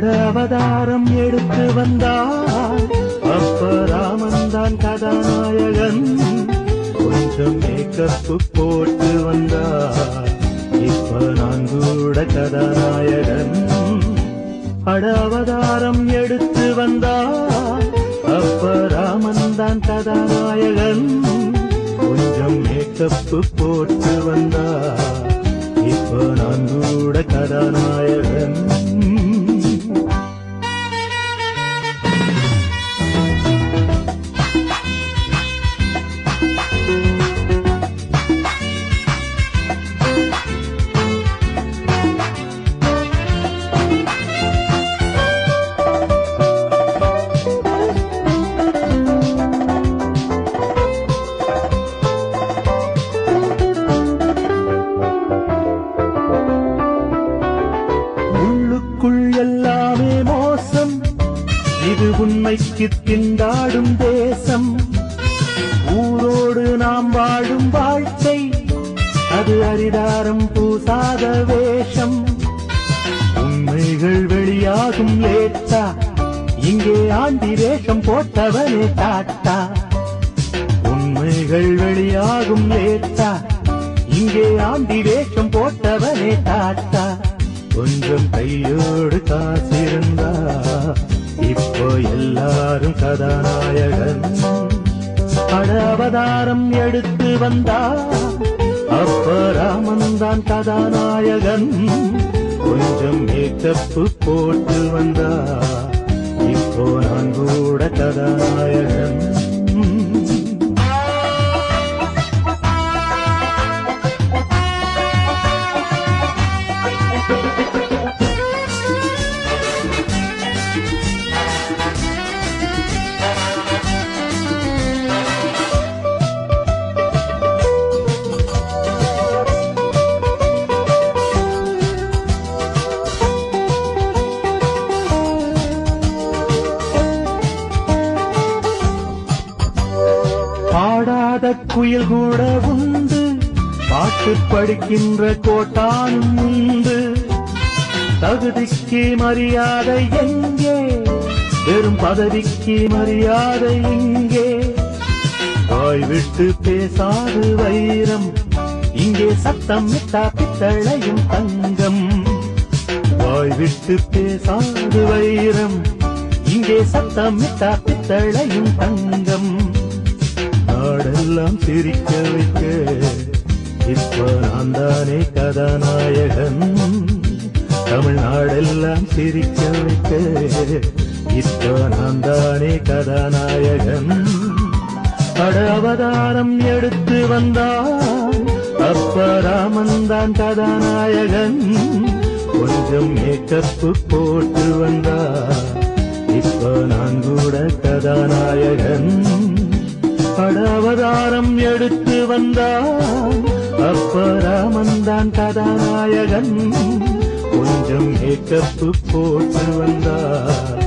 பட அவதாரம் எடுத்து வந்தார் அப்ப ராமன் தான் கதாநாயகன் கொஞ்சம் மேக்கப்பு போட்டு வந்தார் இப்ப நான் கூட கதாநாயகன் பட அவதாரம் எடுத்து வந்தார் அப்ப ராமன் தான் கதாநாயகன் கொஞ்சம் மேக்கப்பு போட்டு வந்தார் இப்ப நான் கூட கதாநாயகன் உள்ளுக்குள் எல்லாமே மோசம் இது உண்மைக்கு திண்டாடும் தேசம் ஊரோடு நாம் வாழும் வாழ்க்கை அது அரிதாரம் பூசாத வேஷம் உண்மைகள் வெளியாகும் லேட்டா இங்கே ஆண்டி வேஷம் போட்டவனே டாட்டா உண்மைகள் வெளியாகும் லேட்டா இங்கே ஆண்டி வேஷம் போட்டவனே டாட்டா கொஞ்சம் கையோடு காசிருந்தா இப்போ எல்லாரும் கதாநாயகன் பட அவதாரம் எடுத்து வந்தா அப்ப ராமன் தான் கதாநாயகன் கொஞ்சம் மேக்கப்பு போட்டு வந்தா இப்போ நான் கூட கதாநாயகன் பாடாத குயில் கூட உண்டு பாட்டு படிக்கின்ற கோட்டானும் உண்டு தகுதிக்கு மரியாதை எங்கே வெறும் பதவிக்கு மரியாதை இங்கே வாய் விட்டு பேசாது வைரம் இங்கே சத்தம் விட்டா பித்தளையும் தங்கம் வாய் விட்டு பேசாது வைரம் இங்கே சத்தம் விட்டா பித்தளையும் தங்கம் நாடெல்லாம் சிரிக்க வைக்க இப்ப நான் தானே கதாநாயகன் தமிழ்நாடெல்லாம் சிரிக்க வைக்க இப்ப நான் தானே கதாநாயகன் பட அவதாரம் எடுத்து வந்தான் அப்ப ராமன் தான் கதாநாயகன் கொஞ்சம் மேக்கப்பு போட்டு வந்தா இப்ப நான் கூட கதாநாயகன் பட அவதாரம் எடுத்து வந்தான் அப்ப ராமன் தான் கதாநாயகன் கொஞ்சம் மேக்கப்பு போட்டு வந்தார்